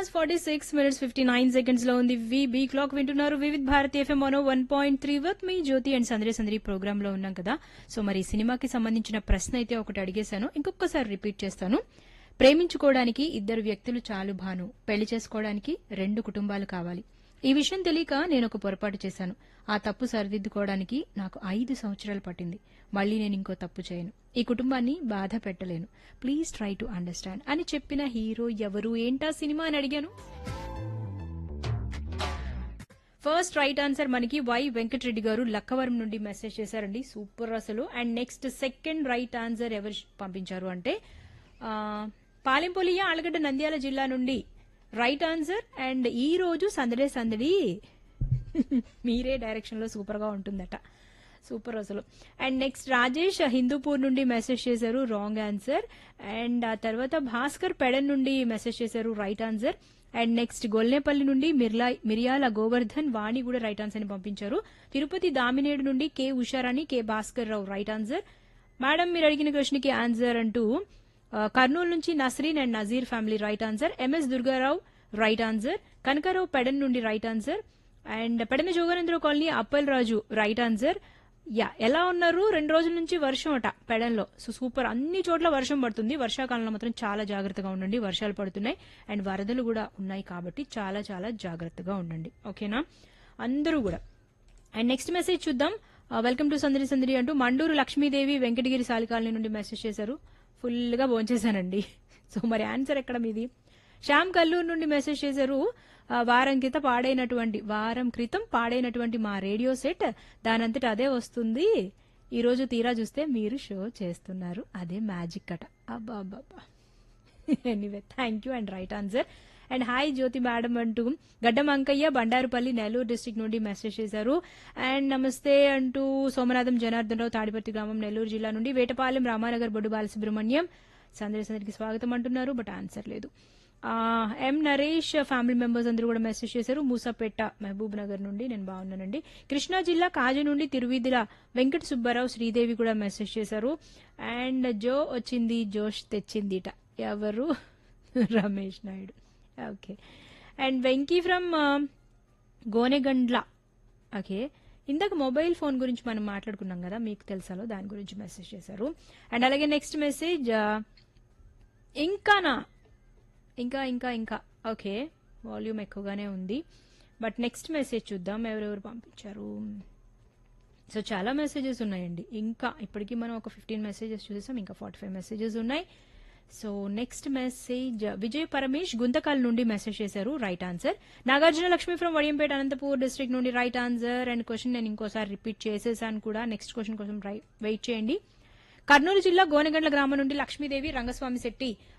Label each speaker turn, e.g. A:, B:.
A: hours forty six minutes fifty nine seconds లో ఉంది బీ క్లాక్ వింటున్నారు వివిధ్ భారతి ఎఫ్ఎం మనో one point three with me Jyothi and Sandadi Sandadi programme లో ఉన్నాం కదా సో మరి ఈ సినిమాకి సంబంధించిన ప్రశ్న అయితే ఒకటి అడిగేశాను ఇంకొకసారి రిపీట్ చేస్తాను ప్రేమించుకోవడానికి ఇద్దరు వ్యక్తులు చాలు భాను పెళ్లి చేసుకోవడానికి రెండు కుటుంబాలు కావాలి ఈ విషయం తెలియక నేను ఒక పొరపాటు చేశాను ఆ తప్పు సరిదిద్దుకోవడానికి నాకు ఐదు సంవత్సరాలు పట్టింది మళ్ళీ నేను ఇంకో తప్పు చేయను ఈ కుటుంబాన్ని బాధ పెట్టలేను ప్లీజ్ ట్రై టు అండర్స్టాండ్ అని చెప్పిన హీరో ఎవరు ఏంటా సినిమా అని అడిగాను ఫస్ట్ రైట్ ఆన్సర్ మనకి వై వెంకటరెడ్డి గారు లక్కవరం నుండి మెసేజ్ చేశారండి సూపర్ అసలు and next second right answer ఎవరు పంపించారు అంటే ఆ, పాలెంపొలియ ఆలగడ్డ నంద్యాల జిల్లా నుండి రైట్ ఆన్సర్ అండ్ ఈ రోజు సందడే సందడి మీరే డైరెక్షన్ లో సూపర్ గా ఉంటుందట సూపర్ అసలు అండ్ నెక్స్ట్ రాజేష్ హిందూపూర్ నుండి మెసేజ్ చేశారు రాంగ్ ఆన్సర్ అండ్ ఆ తర్వాత భాస్కర్ పెడన్ నుండి మెసేజ్ చేశారు right answer and next Golnepalli నుండి మిర్లా మిరియాల గోవర్ధన్ వాణి కూడా రైట్ ఆన్సర్ ని పంపించారు తిరుపతి దామినేడు నుండి K Usharani K Bhaskar Rao right answer madam మీరు అడిగిన క్వశ్చన్కి ఆన్సర్ అంటూ ఆ, కర్నూలు నుంచి Nasreen and Nazeer family right answer MS Durgarao right answer Kanakarao Pedana నుండి right answer and Pedana Jogendra colony Appal Raju right answer యా ఎలా ఉన్నారు రెండు రోజుల నుంచి వర్షం అట పెడన్లో సో సూపర్ అన్ని చోట్ల వర్షం పడుతుంది వర్షాకాలంలో మాత్రం చాలా జాగ్రత్తగా ఉండండి వర్షాలు పడుతున్నాయి అండ్ వరదలు కూడా ఉన్నాయి కాబట్టి చాలా చాలా జాగ్రత్తగా ఉండండి ఓకేనా అందరూ కూడా అండ్ నెక్స్ట్ మెసేజ్ చూద్దాం వెల్కమ్ టు సందడి సందడి అంటూ మండూరు లక్ష్మీదేవి వెంకటగిరి సాలికాలనీ నుండి మెసేజ్ చేశారు ఫుల్ గా భోంచేశానండి సో మరి ఆన్సర్ ఎక్కడ మీది శ్యామ్ కల్లూరు నుండి మెసేజ్ చేశారు ఆ, వారం క్రితం పాడైనటువంటి వారం క్రితం పాడైనటువంటి మా రేడియో సెట్ దానంతట అదే వస్తుంది ఈ రోజు తీరా చూస్తే మీరు షో చేస్తున్నారు అదే మ్యాజిక్ అట అబ్బా అబ్బా అబ్బా anyway thank you and right answer and hi Jyothi madam అంటూ గడ్డం అంకయ్య బండారుపల్లి నెల్లూరు డిస్టిక్ నుండి మెసేజ్ చేశారు అండ్ నమస్తే అంటూ సోమనాథం జనార్దన్ రావు తాడిపత్రి గ్రామం నెల్లూరు జిల్లా నుండి వేటపాలెం రామానగర్ బొడ్డు బాలసుబ్రహ్మణ్యం సందడి సందడికి స్వాగతం అంటున్నారు బట్ ఆన్సర్ లేదు ఆ, ఎం నరేష్ ఫ్యామిలీ మెంబర్స్ అందరూ కూడా మెసేజ్ చేశారు మూసాపేట మహబూబ్ నగర్ నుండి నేను బాగున్నానండి కృష్ణా జిల్లా కాజు నుండి తిరువీధుల వెంకట సుబ్బారావు శ్రీదేవి కూడా మెసేజ్ చేశారు అండ్ జో వచ్చింది జోష్ తెచ్చిందిట ఎవరు Ramesh Naidu okay and Venky from Gonegandla okay ఇందాక మొబైల్ ఫోన్ గురించి మనం మాట్లాడుకున్నాం కదా మీకు తెలుసాలో దాని గురించి మెసేజ్ చేశారు అండ్ అలాగే నెక్స్ట్ మెసేజ్ ఇంకానా ఇంకా ఇంకా ఇంకా ఓకే వాల్యూమ్ ఎక్కువగానే ఉంది బట్ నెక్స్ట్ మెసేజ్ చూద్దాం ఎవరెవరు పంపించారు సో చాలా మెసేజెస్ ఉన్నాయండి ఇంకా ఇప్పటికీ మనం ఒక ఫిఫ్టీన్ మెసేజెస్ చూసేసాం ఇంకా ఫార్టీ ఫైవ్ మెసేజెస్ ఉన్నాయి so next message Vijay Paramesh Guntakal నుండి మెసేజ్ చేశారు right answer Nagarjuna Lakshmi from Vadiyampeta Anantapur district నుండి రైట్ ఆన్సర్ అండ్ క్వశ్చన్ నేను ఇంకోసారి రిపీట్ చేసేసాను కూడా నెక్స్ట్ క్వశ్చన్ కోసం వెయిట్ చేయండి కర్నూలు జిల్లా గోనెగండ్ల గ్రామం నుండి లక్ష్మీదేవి రంగస్వామి శెట్టి